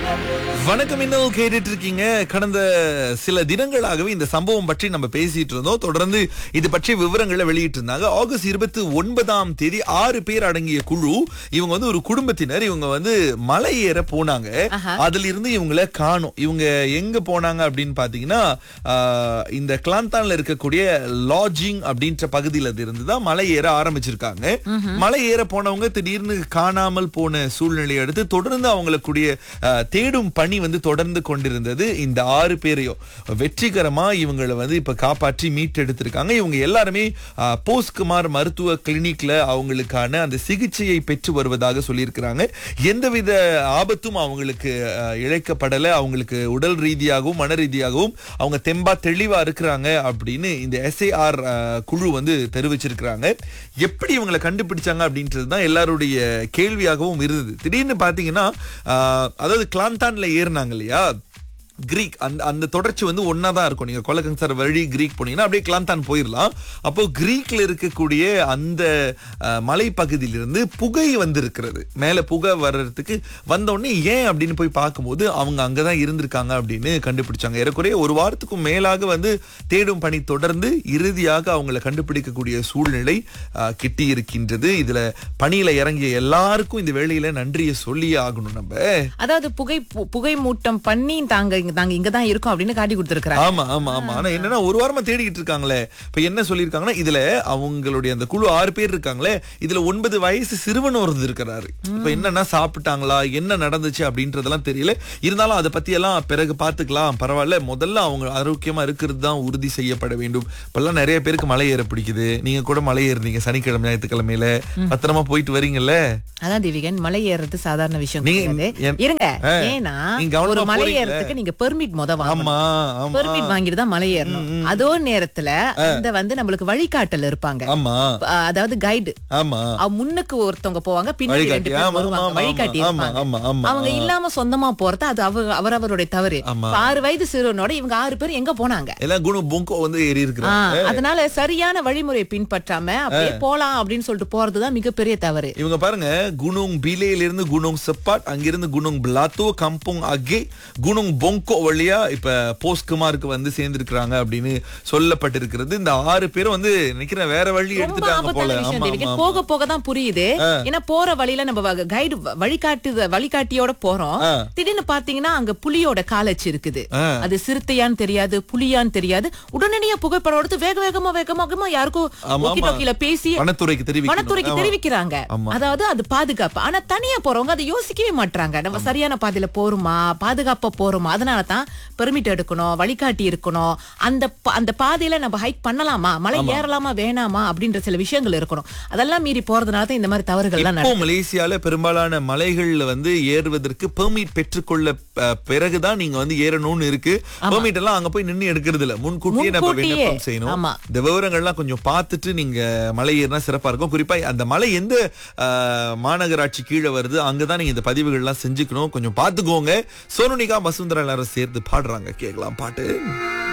வணக்கம் இன்னும் கேட்டுட்டு இருக்கீங்க கடந்த சில தினங்களாகவே இந்த சம்பவம் பற்றி நம்ம பேசிட்டு இருந்தோம் தொடர்ந்து இது பற்றிய விவரங்களை வெளியிட்டு இருந்தாங்க ஆகஸ்ட் இருபத்தி ஒன்பதாம் தேதி ஆறு பேர் அடங்கிய குழு இவங்க வந்து ஒரு குடும்பத்தினர் இவங்க வந்து மலை ஏற போனாங்க அதுல இருந்து இவங்கள காணும் இவங்க எங்க போனாங்க அப்படின்னு பாத்தீங்கன்னா ஆஹ், இந்த கிளாந்தான்ல இருக்கக்கூடிய லாட்ஜிங் அப்படின்ற பகுதியில இருந்து தான் மலை ஏற ஆரம்பிச்சிருக்காங்க மலை ஏற போனவங்க திடீர்னு காணாமல் போன சூழ்நிலையை அடுத்து தொடர்ந்து அவங்களுக்குடைய ஆஹ், தேடும் பணி வந்து தொடர்ந்து கொண்டிருந்தது இந்த ஆறு பேரையும் வெற்றிகரமா இவங்களை வந்து இப்ப காப்பாற்றி மீட்டெடுத்திருக்காங்க இவங்க எல்லாருமே ஆஹ், போஸ்குமார் மருத்துவ கிளினிக்ல அவங்களுக்கான அந்த சிகிச்சையை பெற்று வருவதாக சொல்லியிருக்கிறாங்க எந்தவித ஆபத்தும் அவங்களுக்கு ஆஹ், இழைக்கப்படல அவங்களுக்கு உடல் ரீதியாகவும் மன ரீதியாகவும் அவங்க தெம்பா தெளிவா இருக்கிறாங்க அப்படின்னு இந்த எஸ்ஏஆர் குழு வந்து தெரிவிச்சிருக்கிறாங்க எப்படி இவங்களை கண்டுபிடிச்சாங்க அப்படின்றது தான் எல்லாருடைய கேள்வியாகவும் இருந்தது திடீர்னு பாத்தீங்கன்னா ஆஹ், அதாவது கிளாந்தான்ல ஏறினாங்க இல்லையா கிரீக் அந்த அந்த தொடர்ச்சி வந்து ஒன்னா தான் இருக்கும் நீங்க கொலகங்சார் வழி கிரீக் போனீங்கன்னா அப்படியே கிளாந்தான் போயிடலாம் அப்போ கிரீக்ல இருக்கக்கூடிய அந்த அஹ், மலைப்பகுதியிலிருந்து புகை வந்திருக்கிறது மேல புகை வர்றதுக்கு வந்த உடனே ஏன் அப்படின்னு போய் பார்க்கும்போது அவங்க அங்கதான் இருந்திருக்காங்க அப்படின்னு கண்டுபிடிச்சாங்க ஏறக்குறைய ஒரு வாரத்துக்கும் மேலாக வந்து தேடும் பணி தொடர்ந்து இறுதியாக அவங்களை கண்டுபிடிக்கக்கூடிய சூழ்நிலை அஹ், கிட்டி இருக்கின்றது இதுல பணியில இறங்கிய எல்லாருக்கும் இந்த வேளையில நன்றியை சொல்லியே ஆகணும் நம்ம அதாவது புகை பு- புகை மூட்டம் பண்ணி தாங்க இங்க- நாங்க இங்கதான் இருக்கோம் அப்படின்னு காட்டி கொடுத்திருக்கிறாங்க ஆமா ஆமா ஆமா ஆனா என்னன்னா ஒரு வாரமா தேடிக்கிட்டு இருக்காங்களே இப்ப என்ன சொல்லிருக்காங்கன்னா இதுல அவங்களுடைய அந்த குழு ஆறு பேர் இருக்காங்களே இதுல ஒன்பது வயசு சிறுவன் ஒருத்தர் இருக்கிறாரு இப்ப என்னன்னா சாப்பிட்டாங்களா என்ன நடந்துச்சு அப்படின்றதெல்லாம் தெரியல இருந்தாலும் அதை பத்தி எல்லாம் பிறகு பாத்துக்கலாம் பரவாயில்ல முதல்ல அவங்க ஆரோக்கியமா இருக்கிறது தான் உறுதி செய்யப்பட வேண்டும் இப்பெல்லாம் நிறைய பேருக்கு மலை ஏற பிடிக்குது நீங்க கூட மலை ஏறுனீங்க சனிக்கிழமை ஞாயிற்றுக்கிழமையில பத்திரமா போயிட்டு வரீங்கல்ல அதான் தேவிகன் மலை ஏறுறது சாதாரண விஷயம் நீங்க- கிடையாது என்- இருங்க ஆ. ஏன்னா நீங்க கவனமா ஒரு மலை போறீங்களே. ஏறதுக்கு நீங்க பெர்மிட் முத வாங்கணும் ஆமா ஆமா பெர்மிட் வாங்கிட்டு தான் மலை ஏறணும் அதோ நேரத்துல அந்த வந்து நம்மளுக்கு வழிகாட்டல் இருப்பாங்க ஆமா அஹ் அதாவது கைடு ஆமா முன்னுக்கு ஒருத்தவங்க போவாங்க பின்னாடி வழிகாட்டி. ரெண்டு பேர் ஆமா, வருவாங்க ஆமா, வழிகாட்டி ஆமா, இருப்பாங்க ஆமா, ஆமா, அவங்க இல்லாம சொந்தமா போறது அது அவ- அவரவருடைய தவறு ஆமா. இப்ப ஆறு வயது சிறுவனோட இவங்க ஆறு பேர் எங்க போனாங்க எல்லாம் குணு பொங்கோ வந்து ஏறி ஆ, இருக்கிறாங்க அதனால சரியான வழிமுறையை பின்பற்றாம அப்படியே போலாம் அப்படின்னு சொல்லிட்டு போறதுதான் மிகப்பெரிய தவறு இவங்க பாருங்க குணுங் பிலேயில இருந்து குணுங் செப்பாட் அங்கிருந்து குணுங் பிளாத்தோ கம்புங் அகே குணுங் பொங்கோ வழியா இப்ப போஸ்குமாருக்கு வந்து சேர்ந்திருக்கிறாங்க அப்படின்னு சொல்லப்பட்டிருக்கிறது இந்த ஆறு பேரும் வந்து நினைக்கிறேன் வேற வழி ரொம்ப எடுத்துட்டாங்க போல ஆபத்தான விஷயம் ஆமா தேவிகன். ஆமா போக போக தான் புரியுது ஏன்னா போற வழியில நம்ம கைடு வழிகாட்டு வழிகாட்டியோட போறோம் ஆ. திடீர்னு பாத்தீங்கன்னா அங்க புலியோட காலச்சு இருக்குது ஆ. அது சிறுத்தையான்னு தெரியாது புலியான்னு தெரியாது உடனடியா புகைப்படம் எடுத்து வேக வேகமா வேகமா வேகமா யாருக்கும் ஆமா, walkie ஆமா. talkie ல பேசி வனத்துறைக்கு தெரிவிக்கணும் வனத்துறைக்கு ஆமா. தெரிவிக்கிறாங்க ஆமா. அதாவது அது பாதுகாப்பு ஆனா தனியா போறவங்க அதை யோசிக்கவே மாட்றாங்க நம்ம சரியான பாதையில போறோமா பாதுகாப்பா போறோமா அதனால தான் பெர்மிட் எடுக்கணும் வழிகாட்டி இருக்கணும் அந்த ப- அந்த பாதையில நம்ம ஹைக் பண்ணலாமா மலை ஏறலாமா வேணாமா அப்படின்ற சில விஷயங்கள் இருக்கணும் அதெல்லாம் மீறி போறதுனால தான் இந்த மாதிரி தவறுகள்லாம் இப்போ மலேசியால பெரும்பாலான மலைகள்ல வந்து ஏறுவதற்கு பெர்மிட் பெற்றுக்கொள்ள அஹ், பிறகுதான் நீங்க வந்து ஏறணும்னு இருக்கு பெர்மிட் எல்லாம் அங்க போய் நின்னு எடுக்கிறது இல்ல முன்கூட்டியே நம்ம முன்கூட்டியே. விண்ணப்பம் செய்யணும் ஆமா. இந்த விவரங்கள்லாம் கொஞ்சம் பார்த்துட்டு நீங்க மலை ஏறினா சிறப்பா இருக்கும் குறிப்பா அந்த மலை எந்த அஹ், மாநகராட்சி கீழே வருது அங்கதான் நீங்க இந்த பதிவுகள்லாம் செஞ்சுக்கணும் கொஞ்சம் பார்த்துக்கோங்க சோனு நிகா வசுந்தரா எல்லாரும் சேர்த்து பாடுறாங்க கேட்கலாம் பாட்டு